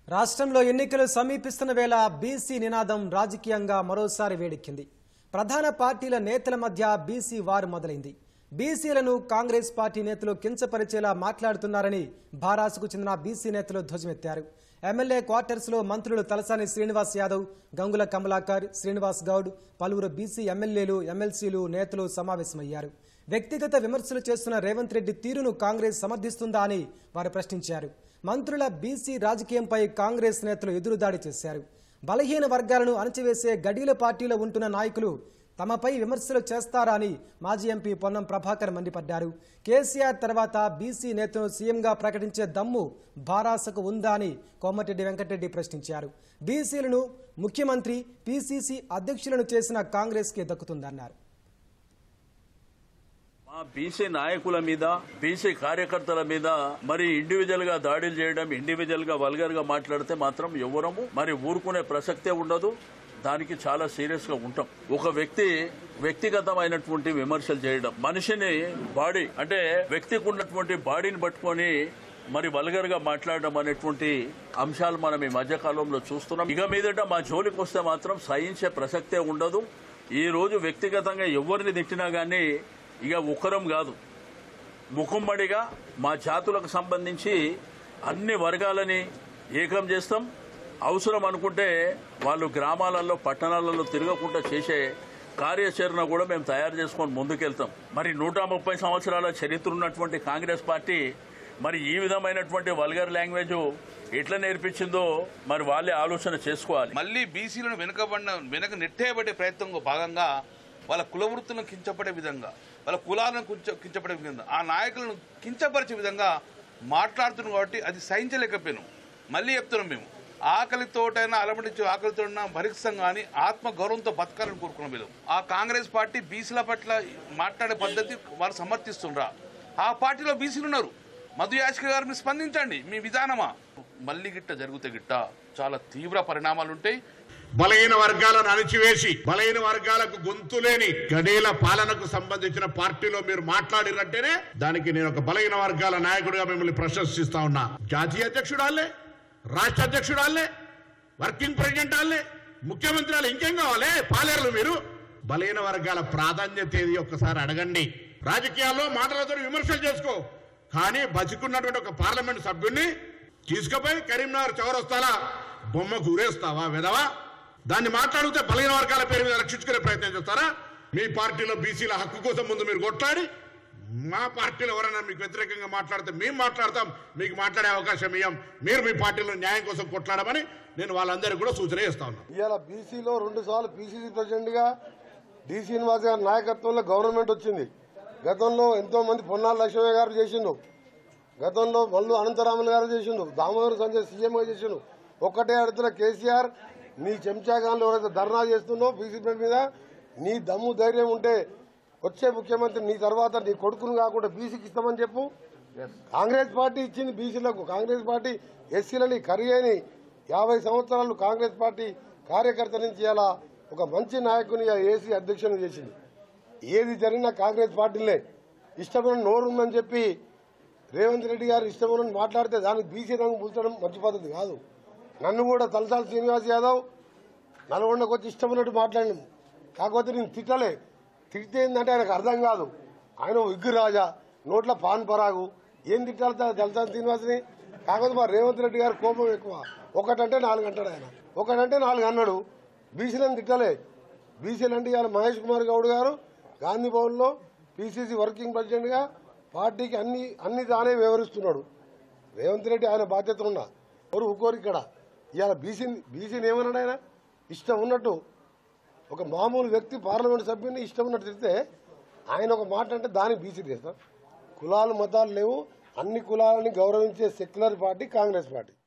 రాష్ట్రంలో ఎన్నికలు సమీపిస్తున్న వేళ బీసీ నినాదం రాజకీయంగా మరోసారి వేడెక్కింది ప్రధాన పార్టీల నేతల మధ్య బీసీ వారు మొదలైంది బీసీలను కాంగ్రెస్ పార్టీ నేతలు కించపరిచేలా మాట్లాడుతున్నారని భారాసుకు చెందిన బీసీ నేతలు ధ్వజమెత్తారు ఎమ్మెల్యే క్వార్టర్స్ లో మంత్రులు తలసాని శ్రీనివాస్ యాదవ్ గంగుల కమలాకర్ శ్రీనివాస్ గౌడ్ పలువురు బీసీ ఎమ్మెల్యేలు ఎమ్మెల్సీలు నేతలు సమావేశమయ్యారు వ్యక్తిగత విమర్శలు చేస్తున్న రేవంత్ రెడ్డి తీరును కాంగ్రెస్ సమర్థిస్తుందా అని వారు ప్రశ్నించారు మంత్రుల బీసీ రాజకీయంపై కాంగ్రెస్ నేతలు ఎదురుదాడి చేశారు బలహీన వర్గాలను అణచివేసే గడీల పార్టీలో ఉంటున్న నాయకులు తమపై విమర్శలు చేస్తారా అని మాజీ ఎంపీ పొన్నం ప్రభాకర్ మండిపడ్డారు కేసీఆర్ తర్వాత బీసీ నేతను సీఎంగా ప్రకటించే దమ్ము భారాసకు ఉందా అని కోమటిరెడ్డి వెంకటరెడ్డి ప్రశ్నించారు బీసీలను ముఖ్యమంత్రి పీసీసీ అధ్యక్షులను చేసిన కాంగ్రెస్కే దక్కుతుందన్నారు మా బీసీ నాయకుల మీద బీసీ కార్యకర్తల మీద మరి ఇండివిజువల్ గా దాడులు చేయడం ఇండివిజువల్ గా వల్గర్ గా మాట్లాడితే మాత్రం ఎవరము మరి ఊరుకునే ప్రసక్తే ఉండదు దానికి చాలా సీరియస్ గా ఉంటాం ఒక వ్యక్తి వ్యక్తిగతమైనటువంటి విమర్శలు చేయడం మనిషిని బాడీ అంటే వ్యక్తికి ఉన్నటువంటి బాడీని పట్టుకొని మరి వల్గర్ గా మాట్లాడడం అనేటువంటి అంశాలు మనం ఈ మధ్య కాలంలో చూస్తున్నాం ఇక మీదట మా జోలికి వస్తే మాత్రం సహించే ప్రసక్తే ఉండదు ఈ రోజు వ్యక్తిగతంగా ఎవరిని తిట్టినా గానీ ఇక ఒక్కరం కాదు ముఖమ్మడిగా మా జాతులకు సంబంధించి అన్ని వర్గాలని ఏకం చేస్తాం అవసరం అనుకుంటే వాళ్ళు గ్రామాలలో పట్టణాలలో తిరగకుండా చేసే కార్యాచరణ కూడా మేము తయారు చేసుకొని ముందుకెళ్తాం మరి నూట ముప్పై సంవత్సరాల చరిత్ర ఉన్నటువంటి కాంగ్రెస్ పార్టీ మరి ఈ విధమైనటువంటి వల్గర్ లాంగ్వేజ్ ఎట్లా నేర్పించిందో మరి వాళ్ళే ఆలోచన చేసుకోవాలి మళ్ళీ బీసీలను వెనుకబడిన వెనక నెట్టేయబడే ప్రయత్నంలో భాగంగా వాళ్ళ కుల వృత్తులను కించపడే విధంగా వాళ్ళ కులాలను కించ కించపడే విధంగా ఆ నాయకులను కించపరిచే విధంగా మాట్లాడుతున్నాం కాబట్టి అది సహించలేకపోయాను మళ్ళీ చెప్తున్నాం మేము ఆకలితోటైనా అలమటించి ఆకలితోటైనా భరిస్తాం కానీ ఆత్మ గౌరవంతో బతకాలని కోరుకున్నాం వీళ్ళు ఆ కాంగ్రెస్ పార్టీ బీసీల పట్ల మాట్లాడే పద్ధతి వారు సమర్థిస్తుండ్రా ఆ పార్టీలో బీసీలు ఉన్నారు మధు యాచిక గారు మీరు స్పందించండి మీ విధానమా మళ్ళీ గిట్ట జరిగితే గిట్ట చాలా తీవ్ర పరిణామాలు ఉంటాయి బలహీన వర్గాలను అణిచివేసి బలహీన వర్గాలకు గొంతు లేని గడీల పాలనకు సంబంధించిన పార్టీలో మీరు మాట్లాడినట్టేనే దానికి నేను ఒక బలహీన వర్గాల నాయకుడిగా మిమ్మల్ని ప్రశంసిస్తా ఉన్నా జాతీయ అధ్యక్షుడు వాళ్ళే రాష్ట్ర అధ్యక్షుడు వాళ్ళే వర్కింగ్ ప్రెసిడెంట్ వాళ్ళే ముఖ్యమంత్రి వాళ్ళు ఇంకేం కావాలి పాలేరులు మీరు బలహీన వర్గాల ప్రాధాన్యత ఏది ఒక్కసారి అడగండి రాజకీయాల్లో మాటలతో విమర్శలు చేసుకో కానీ బతికున్నటువంటి ఒక పార్లమెంట్ సభ్యుడిని తీసుకుపోయి కరీంనగర్ చౌరస్తాలా బొమ్మ కూరేస్తావా విధవా దాన్ని మాట్లాడితే బలహీన వర్గాల పేరు మీద రక్షించుకునే ప్రయత్నం చేస్తారా మీ పార్టీలో బీసీల హక్కు కోసం ముందు మీరు కొట్లాడి మా పార్టీలో ఎవరైనా మీకు వ్యతిరేకంగా మాట్లాడితే మేము మాట్లాడతాం మీకు మాట్లాడే అవకాశం ఇయ్యం మీరు మీ పార్టీలో న్యాయం కోసం కొట్లాడమని నేను వాళ్ళందరికీ కూడా సూచన చేస్తా ఉన్నాను ఇవాళ బీసీలో రెండు సార్లు పీసీసీ ప్రెసిడెంట్ గా డి శ్రీనివాస్ గారి నాయకత్వంలో గవర్నమెంట్ వచ్చింది గతంలో ఎంతో మంది పొన్నాల లక్ష్మయ్య గారు చేసిండు గతంలో మల్లు అనంతరాములు గారు చేసిండు దామోదర్ సంజయ్ సీఎంగా చేసిండు ఒక్కటే అడుగుతున్న కేసీఆర్ నీ చెంచాగాన్లో ఎవరైతే ధర్నా చేస్తున్నావు బీసీ ప్రెసిడెంట్ మీద నీ దమ్ము ధైర్యం ఉంటే వచ్చే ముఖ్యమంత్రి నీ తర్వాత నీ కొడుకును కాకుండా బీసీకి ఇస్తామని చెప్పు కాంగ్రెస్ పార్టీ ఇచ్చింది బీసీలకు కాంగ్రెస్ పార్టీ ఎస్సీలని కరియని యాభై సంవత్సరాలు కాంగ్రెస్ పార్టీ కార్యకర్త నుంచి ఇలా ఒక మంచి నాయకుని ఏసీ అధ్యక్షుని చేసింది ఏది జరిగినా కాంగ్రెస్ పార్టీలే ఇష్టమైన నోరు ఉందని చెప్పి రేవంత్ రెడ్డి గారు ఇష్టమైన మాట్లాడితే దానికి బీసీ రంగు పుల్చడం మంచి పద్ధతి కాదు నన్ను కూడా తలసాల శ్రీనివాస్ యాదవ్ నల్గొండకు వచ్చి ఇష్టమైనట్టు మాట్లాడినాం కాకపోతే నేను తిట్టలే తిడితే ఏంటంటే ఆయనకు అర్థం కాదు ఆయన విగ్గు రాజా నోట్ల పాన్ పరాగు ఏం తిట్టాలి తలసాల శ్రీనివాస్ని కాకపోతే మా రేవంత్ రెడ్డి గారు కోపం ఎక్కువ ఒకటంటే నాలుగు అంటాడు ఆయన ఒకటంటే నాలుగు అన్నాడు బీసీలను తిట్టలే బీసీలు అంటే ఇవాళ మహేష్ కుమార్ గౌడ్ గారు గాంధీ భవన్లో పీసీసీ వర్కింగ్ ప్రెసిడెంట్ గా పార్టీకి అన్ని అన్ని తానే వివరిస్తున్నాడు రేవంత్ రెడ్డి ఆయన బాధ్యతలున్నా ఎవరు ఊకోరు ఇక్కడ ఇవాళ బీసీ బీసీని ఏమన్నాడు ఆయన ఇష్టం ఉన్నట్టు ఒక మామూలు వ్యక్తి పార్లమెంట్ సభ్యుని ఇష్టం ఉన్నట్టు తిడితే ఆయన ఒక మాట అంటే దానికి బీసీ చేస్తారు కులాలు మతాలు లేవు అన్ని కులాలని గౌరవించే సెక్యులర్ పార్టీ కాంగ్రెస్ పార్టీ